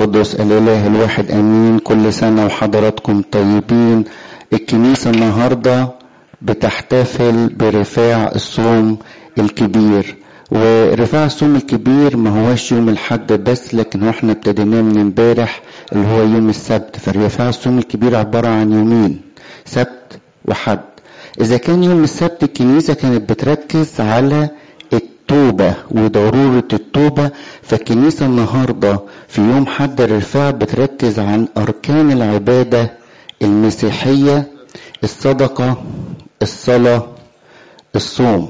القدس الإله الواحد أمين كل سنة وحضراتكم طيبين الكنيسة النهاردة بتحتفل برفاع الصوم الكبير ورفاع الصوم الكبير ما هوش يوم الحد بس لكن هو احنا ابتديناه من امبارح اللي هو يوم السبت فرفاع الصوم الكبير عبارة عن يومين سبت وحد إذا كان يوم السبت الكنيسة كانت بتركز على التوبة وضرورة التوبة فالكنيسة النهاردة في يوم حد الرفاع بتركز عن أركان العبادة المسيحية الصدقة الصلاة الصوم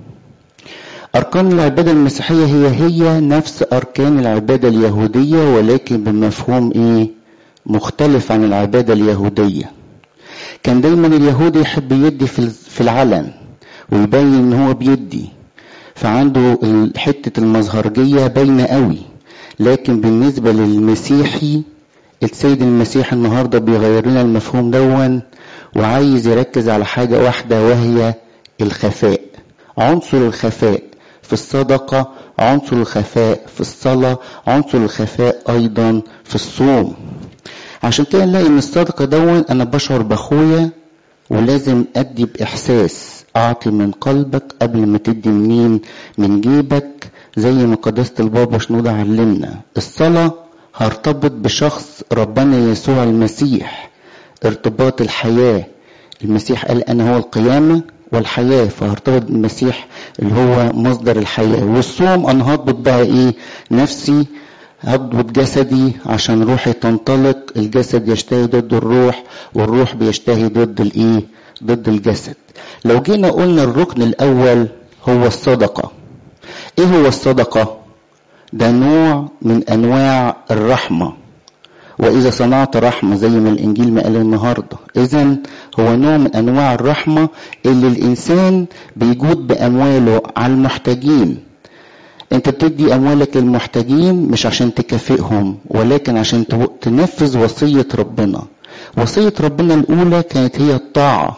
أركان العبادة المسيحية هي هي نفس أركان العبادة اليهودية ولكن بمفهوم إيه مختلف عن العبادة اليهودية كان دايما اليهودي يحب يدي في العلن ويبين ان هو بيدي فعنده حتة المظهرجية باينة قوي لكن بالنسبة للمسيحي السيد المسيح النهاردة بيغير لنا المفهوم دون وعايز يركز على حاجة واحدة وهي الخفاء عنصر الخفاء في الصدقة عنصر الخفاء في الصلاة عنصر الخفاء أيضا في الصوم عشان كده نلاقي ان الصدقة دون انا بشعر باخويا ولازم ادي باحساس اعطي من قلبك قبل ما تدي منين من جيبك زي ما قداسة البابا شنودة علمنا الصلاة هرتبط بشخص ربنا يسوع المسيح ارتباط الحياة المسيح قال انا هو القيامة والحياة فهرتبط بالمسيح اللي هو مصدر الحياة والصوم انا هضبط بقى ايه نفسي هضبط جسدي عشان روحي تنطلق الجسد يشتهي ضد الروح والروح بيشتهي ضد الايه ضد الجسد لو جينا قلنا الركن الاول هو الصدقه ايه هو الصدقه ده نوع من انواع الرحمه واذا صنعت رحمه زي ما الانجيل ما قال النهارده اذا هو نوع من انواع الرحمه اللي الانسان بيجود بامواله على المحتاجين انت بتدي اموالك للمحتاجين مش عشان تكافئهم ولكن عشان تنفذ وصية ربنا وصية ربنا الاولى كانت هي الطاعة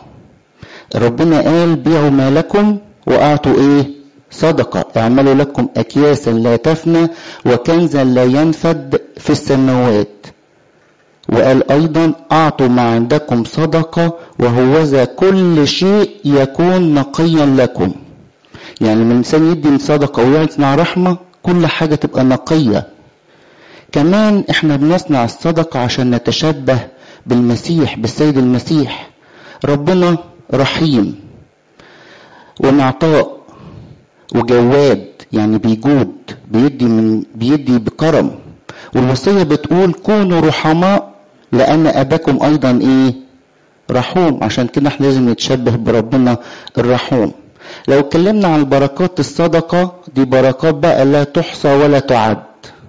ربنا قال بيعوا مالكم واعطوا ايه صدقة اعملوا لكم اكياسا لا تفنى وكنزا لا ينفد في السماوات وقال ايضا اعطوا ما عندكم صدقة وهوذا كل شيء يكون نقيا لكم يعني لما الانسان يدي من صدقه ويصنع رحمه كل حاجه تبقى نقيه كمان احنا بنصنع الصدقه عشان نتشبه بالمسيح بالسيد المسيح ربنا رحيم ومعطاء وجواد يعني بيجود بيدي من بيدي بكرم والوصيه بتقول كونوا رحماء لان اباكم ايضا ايه رحوم عشان كده احنا لازم نتشبه بربنا الرحوم لو اتكلمنا عن بركات الصدقة دي بركات بقى لا تحصى ولا تعد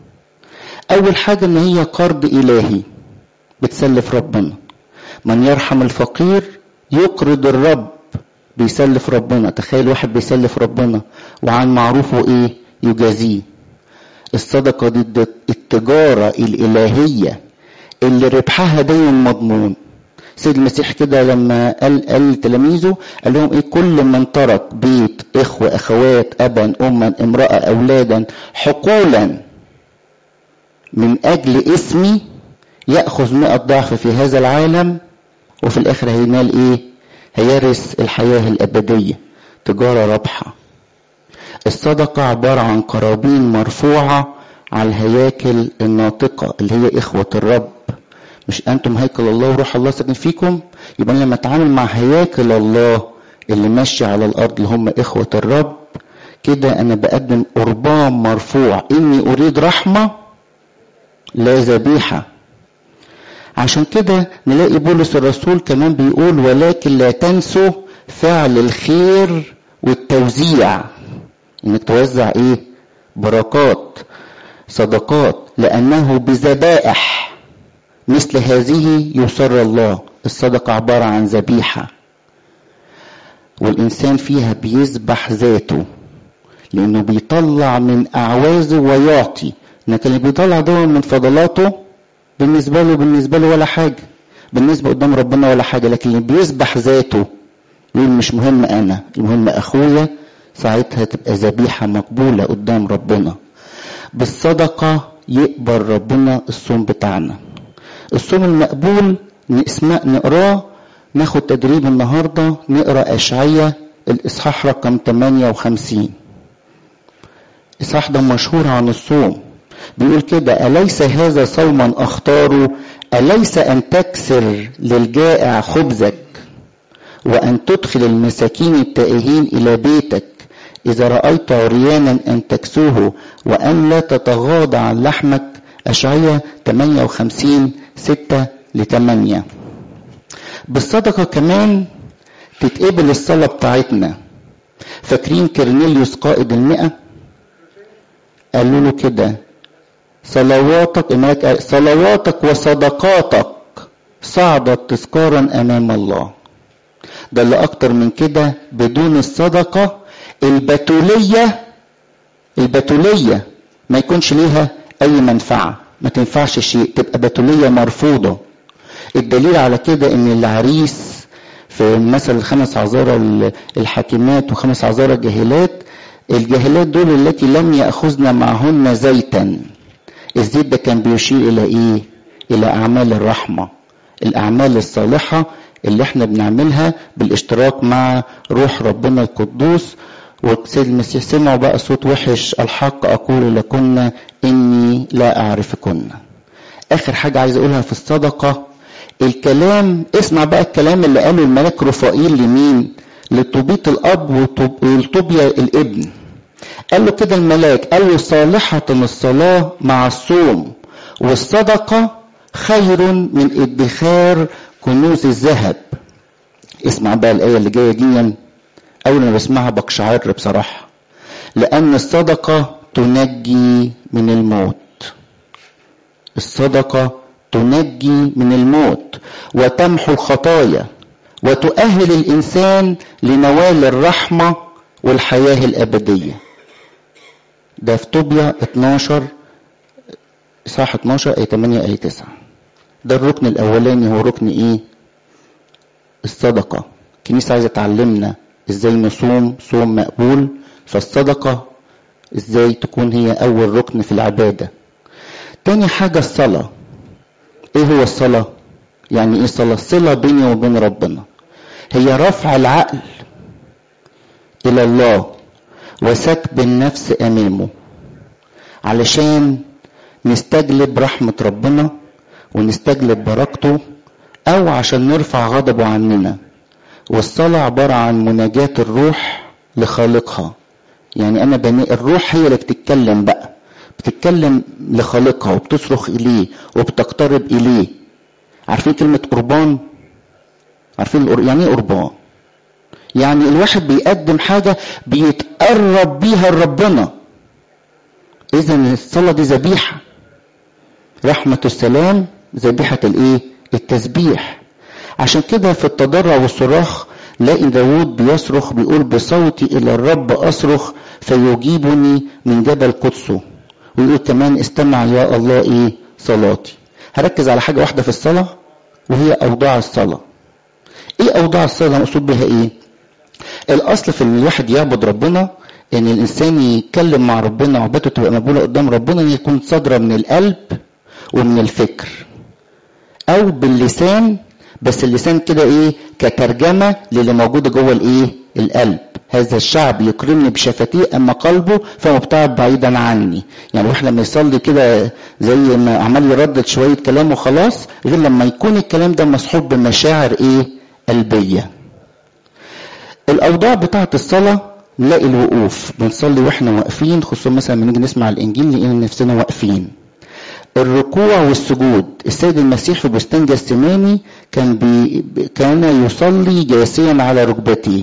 أول حاجة إن هي قرض إلهي بتسلف ربنا من يرحم الفقير يقرض الرب بيسلف ربنا تخيل واحد بيسلف ربنا وعن معروفه إيه يجازيه الصدقة دي التجارة الإلهية اللي ربحها دايما مضمون سيد المسيح كده لما قال قال لتلاميذه قال لهم ايه كل من ترك بيت اخوه اخوات ابا اما امراه اولادا حقولا من اجل اسمي ياخذ مئة ضعف في هذا العالم وفي الاخر هينال ايه هيرث الحياه الابديه تجاره رابحه الصدقه عباره عن قرابين مرفوعه على الهياكل الناطقه اللي هي اخوه الرب مش انتم هيكل الله وروح الله ساكن فيكم يبقى لما اتعامل مع هياكل الله اللي ماشي على الارض اللي هم اخوه الرب كده انا بقدم قربان مرفوع اني اريد رحمه لا ذبيحه عشان كده نلاقي بولس الرسول كمان بيقول ولكن لا تنسوا فعل الخير والتوزيع انك توزع ايه بركات صدقات لانه بذبائح مثل هذه يسر الله الصدقة عبارة عن ذبيحة والإنسان فيها بيذبح ذاته لأنه بيطلع من أعوازه ويعطي لكن اللي بيطلع ده من فضلاته بالنسبة له بالنسبة له ولا حاجة بالنسبة قدام ربنا ولا حاجة لكن اللي بيذبح ذاته يقول مش مهم أنا المهم أخويا ساعتها تبقى ذبيحة مقبولة قدام ربنا بالصدقة يقبل ربنا الصوم بتاعنا الصوم المقبول نسمع نقراه ناخد تدريب النهارده نقرا اشعياء الاصحاح رقم 58 الاصحاح ده مشهور عن الصوم بيقول كده اليس هذا صوما اختاره اليس ان تكسر للجائع خبزك وان تدخل المساكين التائهين الى بيتك اذا رايت عريانا ان تكسوه وان لا تتغاضى عن لحمك اشعياء 58 6 ل 8 بالصدقه كمان تتقبل الصلاه بتاعتنا فاكرين كرنيليوس قائد المئة قالوا له كده صلواتك هناك صلواتك وصدقاتك صعدت تذكارا امام الله ده اللي اكتر من كده بدون الصدقه البتوليه البتوليه ما يكونش ليها اي منفعه ما تنفعش شيء تبقى بتوليه مرفوضه الدليل على كده ان العريس في مثل الخمس عذارى الحاكمات وخمس عذارى الجاهلات الجاهلات دول التي لم ياخذن معهن زيتا الزيت ده كان بيشير الى ايه الى اعمال الرحمه الاعمال الصالحه اللي احنا بنعملها بالاشتراك مع روح ربنا القدوس والسيد المسيح سمعوا بقى صوت وحش الحق اقول لكن اني لا اعرفكن اخر حاجه عايز اقولها في الصدقه الكلام اسمع بقى الكلام اللي قاله الملك رفائيل لمين لطوبيت الاب وطوبيا الابن قال له كده الملاك قال له صالحة الصلاة مع الصوم والصدقة خير من ادخار كنوز الذهب اسمع بقى الآية اللي جاية دي أول ما بسمعها بقشعر بصراحة لأن الصدقة تنجي من الموت الصدقة تنجي من الموت وتمحو الخطايا وتؤهل الإنسان لنوال الرحمة والحياة الأبدية ده في طوبيا 12 إصحاح 12 آية 8 آية 9 ده الركن الأولاني هو ركن إيه؟ الصدقة الكنيسة عايزة تعلمنا إزاي نصوم صوم مقبول فالصدقة إزاي تكون هي أول ركن في العبادة تاني حاجة الصلاة إيه هو الصلاة؟ يعني إيه الصلاة؟ صلة بيني وبين ربنا هي رفع العقل إلى الله وسكب النفس أمامه علشان نستجلب رحمة ربنا ونستجلب بركته أو عشان نرفع غضبه عننا والصلاة عبارة عن مناجاة الروح لخالقها يعني أنا بني الروح هي اللي بتتكلم بقى بتتكلم لخالقها وبتصرخ إليه وبتقترب إليه عارفين كلمة قربان؟ عارفين يعني ايه قربان؟ يعني الواحد بيقدم حاجة بيتقرب بيها لربنا إذا الصلاة دي ذبيحة رحمة السلام ذبيحة الإيه؟ التسبيح عشان كده في التضرع والصراخ لاقي داود بيصرخ بيقول بصوتي إلى الرب أصرخ فيجيبني من جبل قدسه ويقول كمان استمع يا الله إيه صلاتي هركز على حاجة واحدة في الصلاة وهي أوضاع الصلاة إيه أوضاع الصلاة مقصود بها إيه؟ الاصل في ان الواحد يعبد ربنا ان الانسان يتكلم مع ربنا وعبادته تبقى مقبوله قدام ربنا ان يكون صادره من القلب ومن الفكر او باللسان بس اللسان كده ايه كترجمه للي موجوده جوه الايه القلب هذا الشعب يكرمني بشفتيه اما قلبه فمبتعد بعيدا عني يعني واحد لما يصلي كده زي ما عمال يردد شويه كلام وخلاص غير لما يكون الكلام ده مصحوب بمشاعر ايه قلبيه الاوضاع بتاعه الصلاه نلاقي الوقوف بنصلي واحنا واقفين خصوصا مثلا لما نيجي نسمع الانجيل نلاقي نفسنا واقفين الركوع والسجود السيد المسيح في بستان جسماني كان بي كان يصلي جاسيا على ركبتيه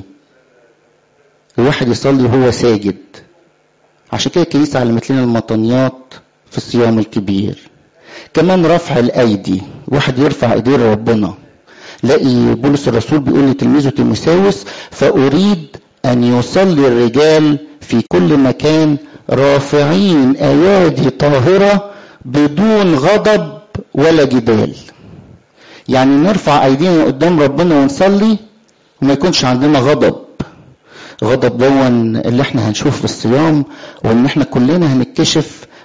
الواحد يصلي وهو ساجد عشان كده الكنيسه علمت لنا المطنيات في الصيام الكبير كمان رفع الايدي واحد يرفع ايديه لربنا لاقي بولس الرسول بيقول لتلميذه تيموساوس فأريد أن يصلي الرجال في كل مكان رافعين أيادي طاهرة بدون غضب ولا جدال يعني نرفع أيدينا قدام ربنا ونصلي وما يكونش عندنا غضب غضب دون اللي احنا هنشوف في الصيام وان احنا كلنا هنتكشف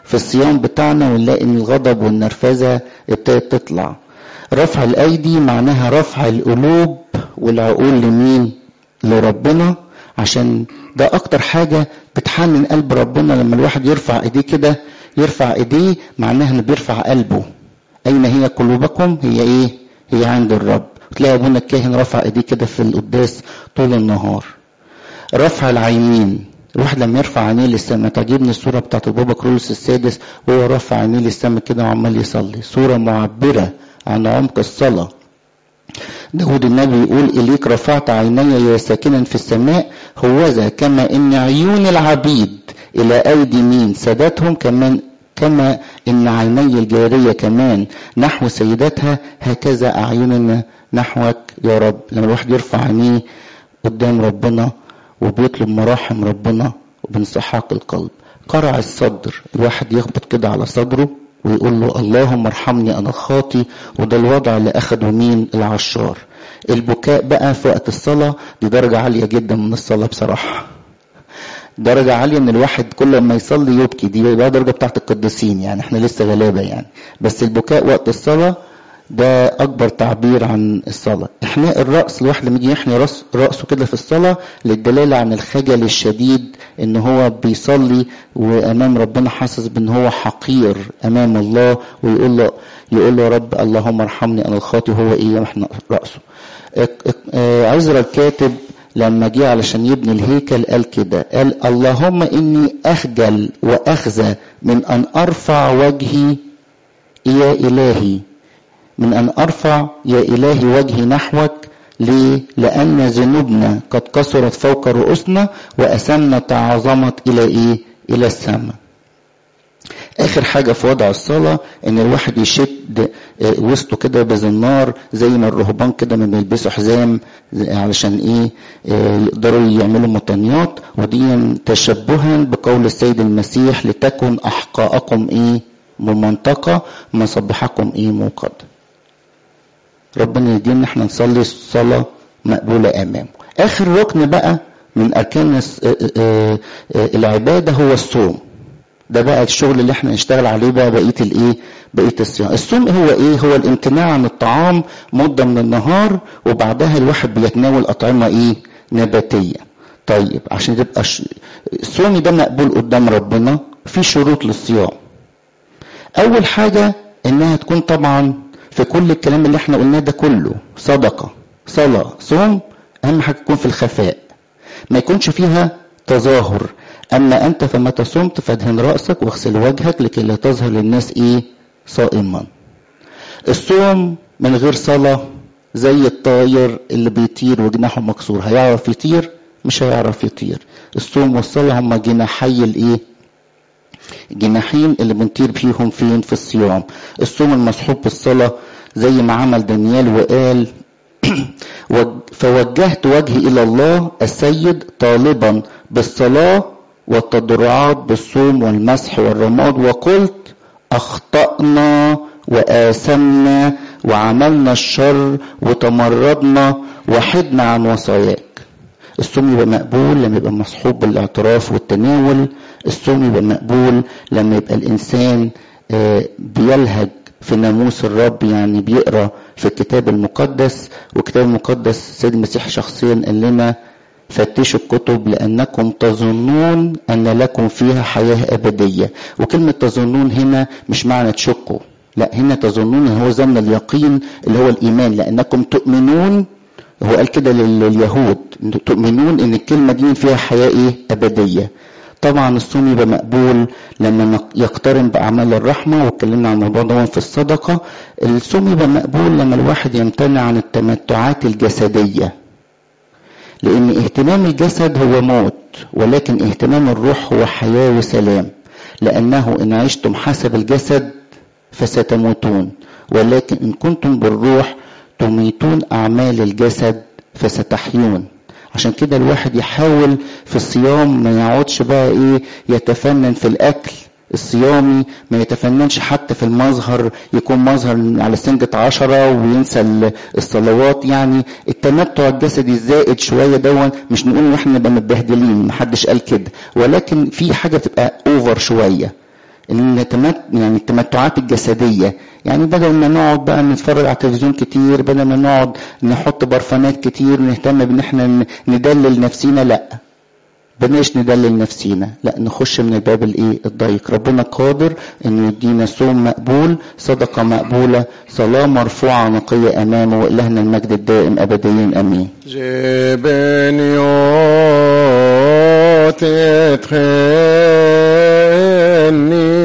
في الصيام بتاعنا ونلاقي ان الغضب والنرفزه ابتدت تطلع رفع الايدي معناها رفع القلوب والعقول لمين لربنا عشان ده اكتر حاجه بتحنن قلب ربنا لما الواحد يرفع ايديه كده يرفع ايديه معناها انه بيرفع قلبه اين هي قلوبكم هي ايه هي عند الرب تلاقي ابونا الكاهن رفع ايديه كده في القداس طول النهار رفع العينين الواحد لما يرفع عينيه للسماء تعجبني الصورة بتاعت البابا كرولوس السادس وهو رافع عينيه للسماء كده وعمال يصلي صورة معبرة عن عمق الصلاة داود النبي يقول إليك رفعت عيني يا ساكنا في السماء هوذا كما إن عيون العبيد إلى أيدي مين سادتهم كمان كما إن عيني الجارية كمان نحو سيدتها هكذا أعيننا نحوك يا رب لما الواحد يرفع عينيه قدام ربنا وبيطلب مراحم ربنا وبانسحاق القلب قرع الصدر الواحد يخبط كده على صدره ويقول له اللهم ارحمني انا الخاطي وده الوضع اللي اخده مين العشار البكاء بقى في وقت الصلاة دي درجة عالية جدا من الصلاة بصراحة درجة عالية ان الواحد كل ما يصلي يبكي دي بقى درجة بتاعت القديسين يعني احنا لسه غلابة يعني بس البكاء وقت الصلاة ده اكبر تعبير عن الصلاه احناء الراس الواحد لما يجي يحني راس راسه كده في الصلاه للدلاله عن الخجل الشديد ان هو بيصلي وامام ربنا حاسس بان هو حقير امام الله ويقول له يقول له يا رب اللهم ارحمني انا الخاطي هو ايه يحنى راسه عزرا الكاتب لما جه علشان يبني الهيكل قال كده قال اللهم اني اخجل واخزى من ان ارفع وجهي يا الهي من أن أرفع يا إلهي وجهي نحوك ليه؟ لأن ذنوبنا قد كثرت فوق رؤوسنا وأسمنا تعظمت إلى إيه؟ إلى السماء. آخر حاجة في وضع الصلاة إن الواحد يشد وسطه كده بزنار زي ما الرهبان كده ما بيلبسوا حزام علشان إيه؟ يقدروا يعملوا مطنيات ودي تشبها بقول السيد المسيح لتكن أحقاءكم إيه؟ ممنطقة مصبحكم إيه موقدة. ربنا يدينا احنا نصلي صلاة مقبولة أمامه آخر ركن بقى من أركان العبادة هو الصوم ده بقى الشغل اللي احنا نشتغل عليه بقى بقية الايه بقية الصيام الصوم هو ايه هو الامتناع عن الطعام مدة من النهار وبعدها الواحد بيتناول أطعمة ايه نباتية طيب عشان تبقى الصوم ده مقبول قدام ربنا في شروط للصيام أول حاجة إنها تكون طبعا في كل الكلام اللي احنا قلناه ده كله صدقة صلاة صوم أهم حاجة تكون في الخفاء ما يكونش فيها تظاهر أما أنت فمتى صمت فادهن رأسك واغسل وجهك لكي لا تظهر للناس إيه صائما الصوم من غير صلاة زي الطاير اللي بيطير وجناحه مكسور هيعرف يطير مش هيعرف يطير الصوم والصلاة هما جناحي الإيه جناحين اللي بنطير فيهم فين في الصيام الصوم المصحوب بالصلاة زي ما عمل دانيال وقال فوجهت وجهي إلى الله السيد طالبا بالصلاة والتضرعات بالصوم والمسح والرماد وقلت أخطأنا وآثمنا وعملنا الشر وتمردنا وحدنا عن وصاياك الصوم يبقى مقبول لما يبقى مصحوب بالاعتراف والتناول الصوم يبقى مقبول لما يبقى الإنسان بيلهج في ناموس الرب يعني بيقرا في الكتاب المقدس والكتاب المقدس سيد المسيح شخصيا قال لنا فتشوا الكتب لأنكم تظنون أن لكم فيها حياة أبدية وكلمة تظنون هنا مش معنى تشكوا لا هنا تظنون ان هو ظن اليقين اللي هو الإيمان لأنكم تؤمنون هو قال كده لليهود تؤمنون ان الكلمة دي فيها حياة ايه أبدية طبعا الصوم يبقى مقبول لما يقترن بأعمال الرحمة واتكلمنا عن الموضوع ده في الصدقة الصوم يبقى مقبول لما الواحد يمتنع عن التمتعات الجسدية لأن اهتمام الجسد هو موت ولكن اهتمام الروح هو حياة وسلام لأنه إن عشتم حسب الجسد فستموتون ولكن إن كنتم بالروح تميتون أعمال الجسد فستحيون عشان كده الواحد يحاول في الصيام ما يقعدش بقى ايه يتفنن في الاكل الصيامي ما يتفننش حتى في المظهر يكون مظهر على سنجة عشرة وينسى الصلوات يعني التمتع الجسدي الزائد شوية دون مش نقول ان احنا نبقى متبهدلين محدش قال كده ولكن في حاجة تبقى اوفر شوية التمت يعني التمتعات الجسدية يعني بدل ما نقعد بقى نتفرج على التلفزيون كتير بدل ما نقعد نحط برفانات كتير ونهتم بان احنا ندلل نفسينا لا بلاش ندلل نفسينا لا نخش من الباب الايه الضيق ربنا قادر انه يدينا صوم مقبول صدقة مقبولة صلاة مرفوعة نقية امامه والهنا المجد الدائم ابديا امين جبنيوت